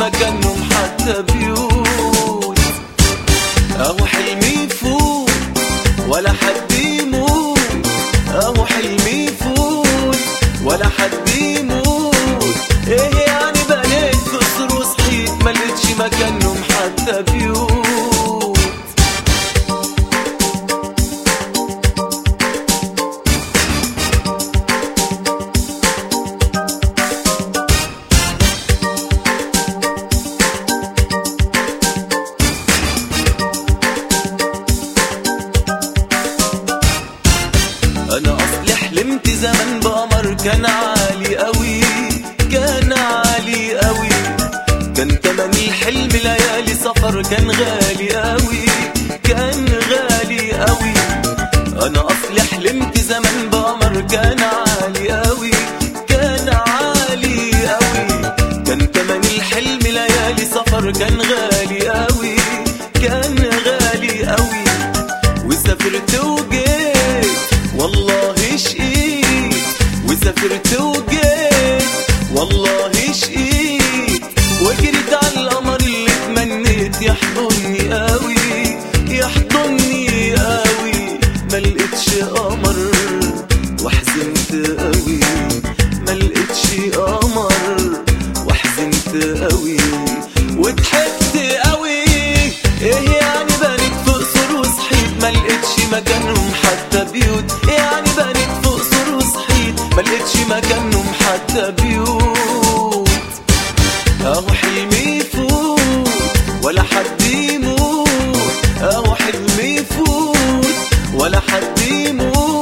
مكانهم حتى بيوت اهو حلمي يفوت ولا حد يموت اهو حلمي يفوت ولا حد يموت ايه يعني بنيت قصر وصحيت ملقتش مكانهم حتى بيوت انا اصلي حلمت زمان بقمر كان عالي قوي كان عالي قوي كان تمن الحلم ليالي سفر كان غالي قوي كان غالي قوي انا اصلي حلمت زمان بقمر كان عالي قوي كان عالي قوي كان تمن الحلم ليالي سفر كان غالي قوي كان غالي قوي وسافرت وجيت والله شقيت وسافرت وجيت والله شقيت وجريت على القمر اللي تمنيت يحضني قوي يحضني قوي ما لقيتش قمر وحزنت قوي ما لقيتش قمر وحزنت قوي وضحكت قوي ايه يعني بنيت في قصور وصحيت ما لقيتش مكانهم حتى بيوت إيه يعني بنيت في قصور وصحيت ما لقيتش مكانهم حتى بيوت اهو حلمي يفوت ولا حد يموت اهو حلمي يفوت ولا حد يموت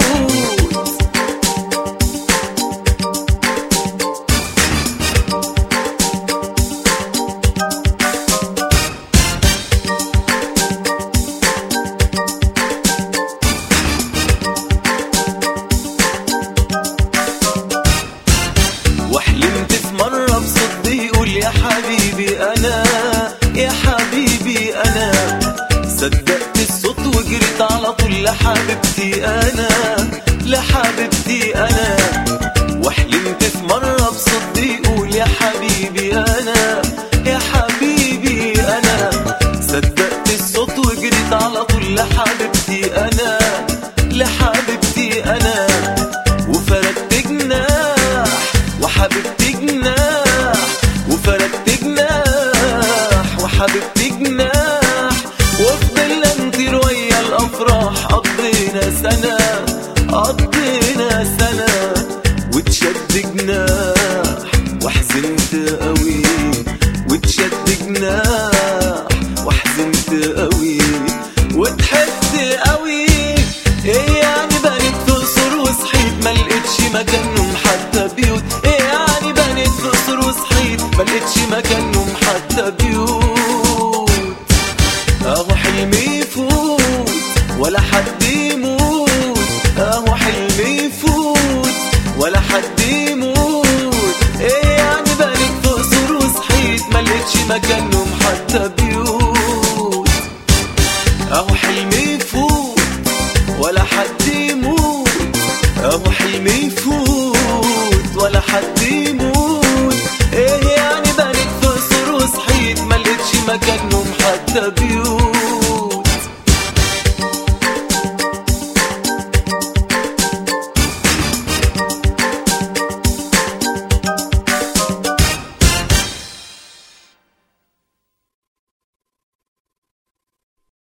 وحلمت في مرة بصدق يقول يا حبيبي أنا يا حبيبي أنا صدقت الصوت وجريت على طول لحبيبتي أنا لحبيبتي أنا وحلمت في مرة بصدق يقول يا حبيبي أنا يا حبيبي أنا صدقت الصوت وجريت على طول لحبيبتي أنا لحبيبتي أنا وفردت جناح وحبيبتي جناح وفردت جناح وحبيبتي جناح وفضلنا نطير ويا الافراح قضينا سنه قضينا سنه وتشد جناح وحزنت قوي وتشد جناح وحزنت قوي وضحكت قوي ايه يعني بنيت في قصور وصحيت ما لقيتش مكانهم حتى بيوت ايه يعني بنيت في قصور وصحيت ما لقيتش مكانهم حتى بيوت اهو حلمي يفوت ولا حد يموت اهو حلمي يفوت ولا حد يموت ايه يعني بنيت في قصور وصحيت ما لقيتش مكانهم حتى بيوت اهو حلمي يفوت ولا حد يموت اهو حلمي يفوت ولا حد يموت ايه يعني بنيت في قصور وصحيت ما لقيتش مكانهم حتى بيوت